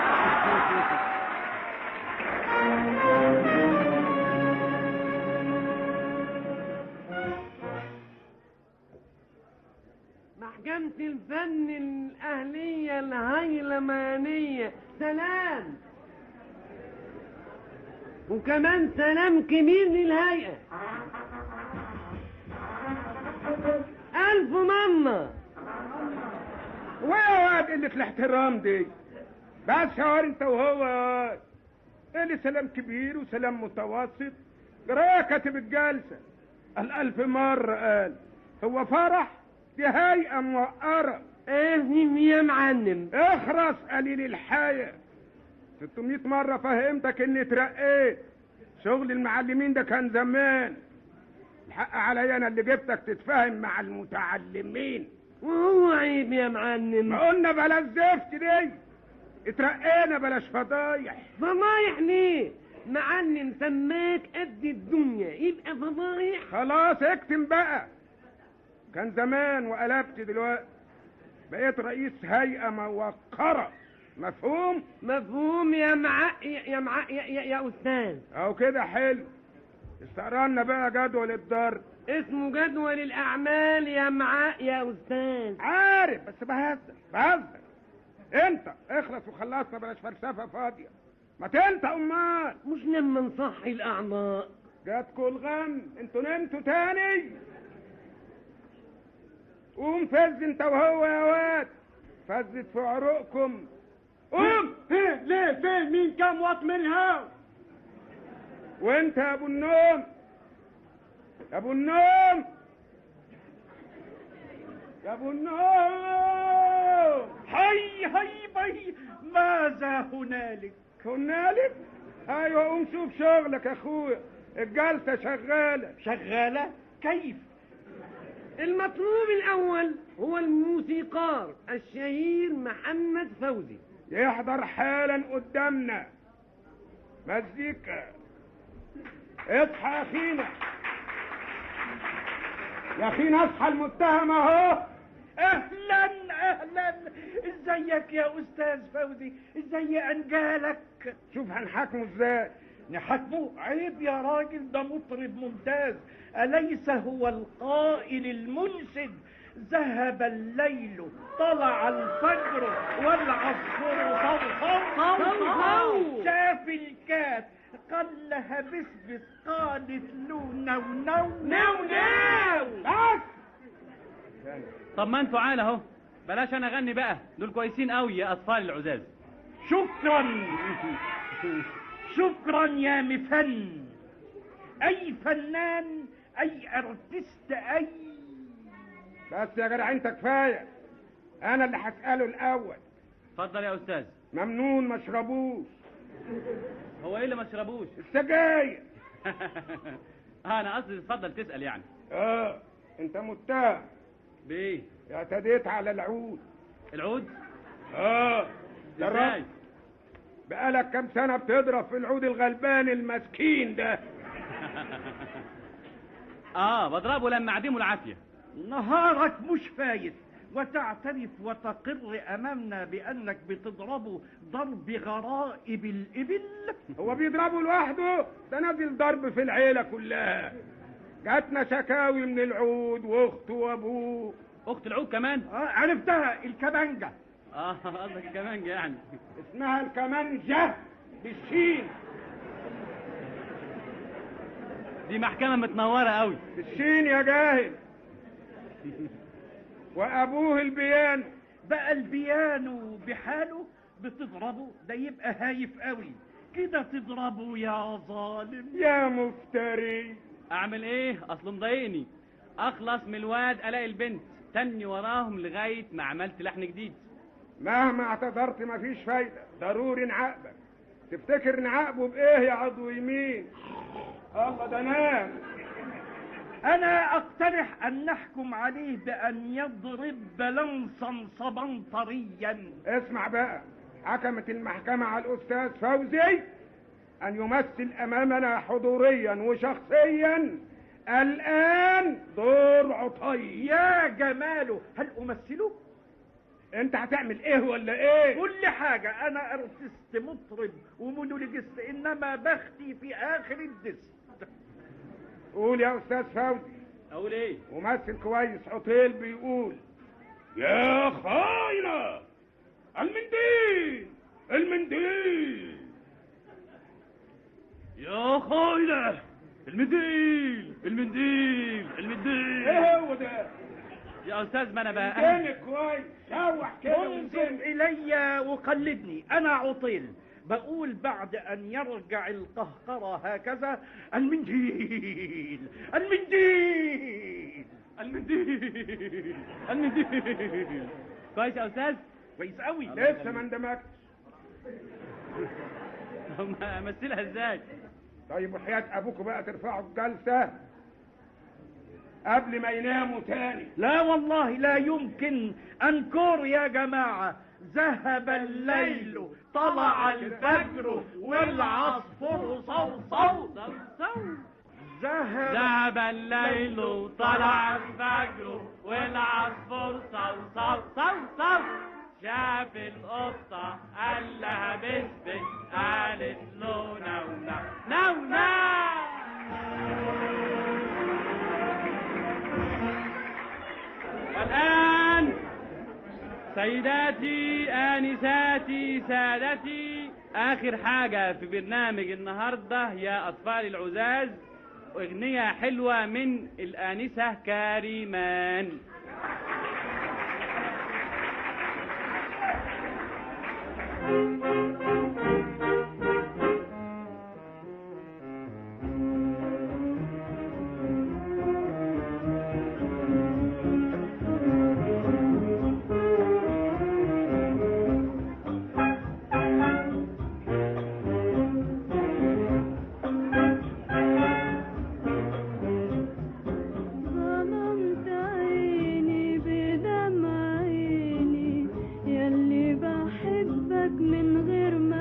محكمة الفن الأهلية الهيلمانية سلام وكمان سلام كبير للهيئة ألف ماما ويا واد قلة الاحترام دي بس يا واد انت وهو يا واد اللي سلام كبير وسلام متوسط قرايه كاتب الجلسة الألف مرة قال هو فرح دي هيئة موقرة ايه يا معلم اخرس قليل الحياة 600 مرة فهمتك اني اترقيت شغل المعلمين ده كان زمان الحق عليا انا اللي جبتك تتفاهم مع المتعلمين وهو عيب يا معلم ما قلنا بلاش زفت دي اترقينا بلاش فضايح فضايح ليه معلم سماك قد الدنيا يبقى فضايح خلاص اكتم بقى كان زمان وقلبت دلوقتي بقيت رئيس هيئة موقرة مفهوم؟ مفهوم يا مع يا مع يا, يا, يا استاذ اهو كده حلو استقرنا بقى جدول الضرب اسمه جدول الاعمال يا مع يا استاذ عارف بس بهزر بهزر انت اخلص وخلصنا بلاش فلسفه فاضيه ما انت امال مش لما نصحي الاعضاء جاتكوا الغم انتوا نمتوا تاني قوم فز انت وهو يا واد فزت في عروقكم قوم ليه فين مين كام واط منها وانت يا ابو النوم يا ابو النوم يا ابو النوم هي هي بي ماذا هنالك هنالك ايوه قوم شوف شغلك يا اخويا الجلسه شغاله شغالة كيف المطلوب الاول هو الموسيقار الشهير محمد فوزي يحضر حالا قدامنا مزيكا اصحى يا اخينا يا اخينا اصحى المتهم اهو اهلا اهلا ازيك يا استاذ فوزي ازاي انجالك شوف هنحاكمه ازاي نحاكمه عيب يا راجل ده مطرب ممتاز أليس هو القائل المنشد ذهب الليل طلع الفجر والعصفور صوصو صوصو. شاف الكات قال لها بسبس قالت له نو نو نو نو بس طب ما انتوا عال اهو بلاش انا اغني بقى دول كويسين قوي يا اطفال العزاز شكرا شكرا يا مفن اي فنان اي ارتست اي بس يا جدع انت كفايه انا اللي هساله الاول اتفضل يا استاذ ممنون ما اشربوش هو ايه اللي ما تشربوش السجاير اه انا قصدي اتفضل تسال يعني اه انت متهم بايه اعتديت على العود العود اه ازاي جربت بقالك كام سنه بتضرب في العود الغلبان المسكين ده اه بضربه لما اعدمه العافيه نهارك مش فايت وتعترف وتقر امامنا بانك بتضربه ضرب غرائب الابل هو بيضربه لوحده ده نازل ضرب في العيله كلها جاتنا شكاوي من العود واخته وابوه اخت العود كمان آه عرفتها الكمانجه اه قصدك الكمانجه يعني اسمها الكمانجه بالشين دي محكمة متنورة قوي الشين يا جاهل وابوه البيان بقى البيانو بحاله بتضربه ده يبقى هايف قوي كده تضربه يا ظالم يا مفتري اعمل ايه اصله مضايقني اخلص من الواد الاقي البنت تاني وراهم لغاية ما عملت لحن جديد مهما اعتذرت مفيش فايدة ضروري نعاقبك تفتكر نعاقبه بايه يا عضو يمين الله ده نام انا اقترح ان نحكم عليه بان يضرب بلنصا صبنطريا اسمع بقى حكمت المحكمة على الأستاذ فوزي أن يمثل أمامنا حضوريا وشخصيا الآن دور عطي يا جماله هل امثله أنت هتعمل إيه ولا إيه؟ كل حاجة أنا أرتست مطرب ومونولوجيست إنما بختي في آخر الدست قول يا أستاذ فوزي اقول ايه ممثل كويس عطيل بيقول يا خاينة المنديل المنديل يا خاينة المنديل المنديل المنديل ايه هو ده؟ يا استاذ ما انا بقى تاني كويس شوح كده انظر إلي وقلدني أنا عطيل بقول بعد أن يرجع القهقرة هكذا المنديل المنديل المنديل المنديل كويس يا استاذ كويس قوي لسه ما اندمجتش امثلها ازاي طيب وحياة أبوكوا بقى ترفعوا الجلسة قبل ما يناموا تاني لا والله لا يمكن أنكور يا جماعة ذهب الليل طلع الفجر والعصفور صوصو ذهب ذهب الليل طلع الفجر والعصفور صو صو صو صو شاف القطة قال لها بسبس قالت له نو نو نو نو والآن سيداتي آنساتي سادتي آخر حاجة في برنامج النهاردة يا أطفال العزاز أغنية حلوة من الآنسة كريمان ظلمت عيني بدمع عيني ياللي بحبك من غير ما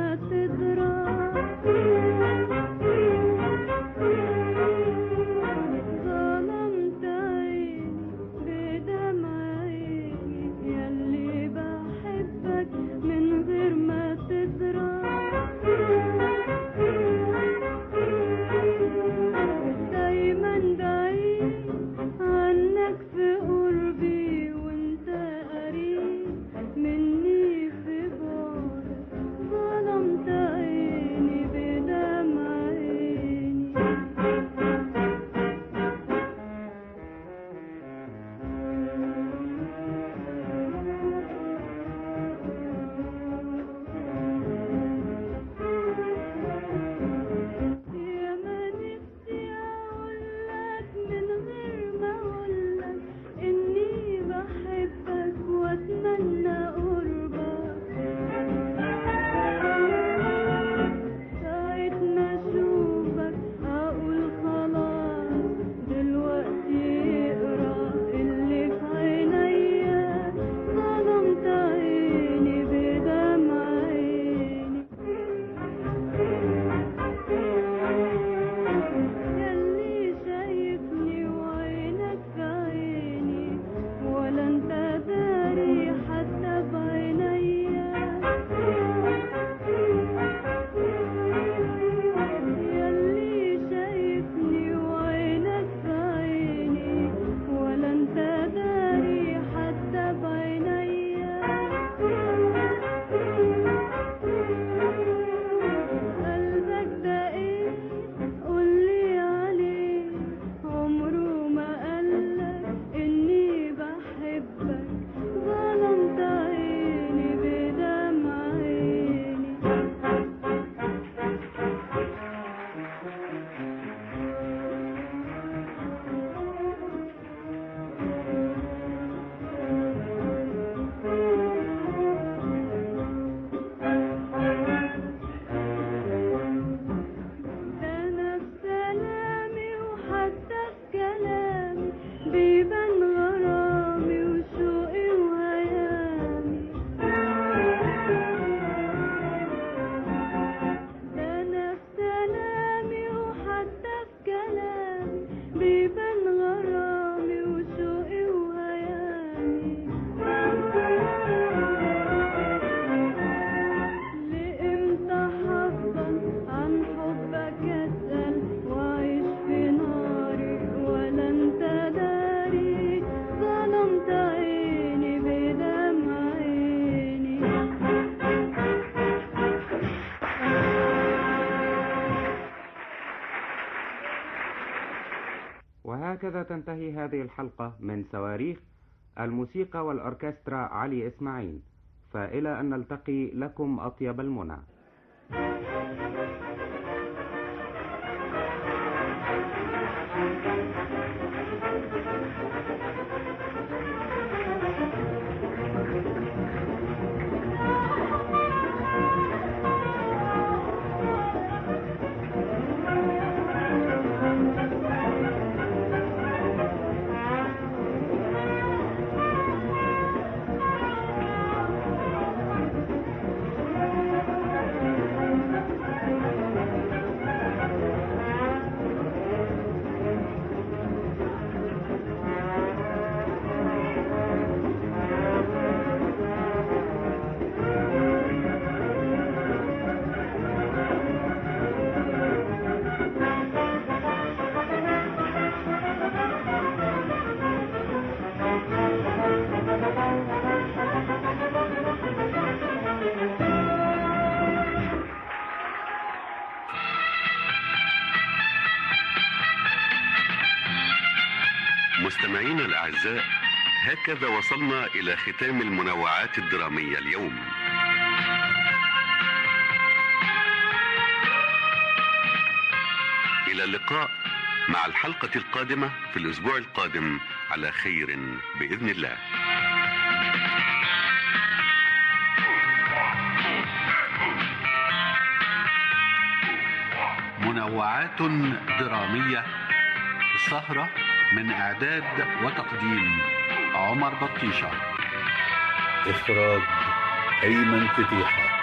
وهكذا تنتهي هذه الحلقة من صواريخ الموسيقى والأوركسترا علي إسماعيل فإلى أن نلتقي لكم أطيب المنى مستمعينا الأعزاء هكذا وصلنا إلى ختام المنوعات الدرامية اليوم إلى اللقاء مع الحلقة القادمة في الأسبوع القادم على خير بإذن الله منوعات درامية سهرة من إعداد وتقديم عمر بطيشة إخراج أيمن فتيحة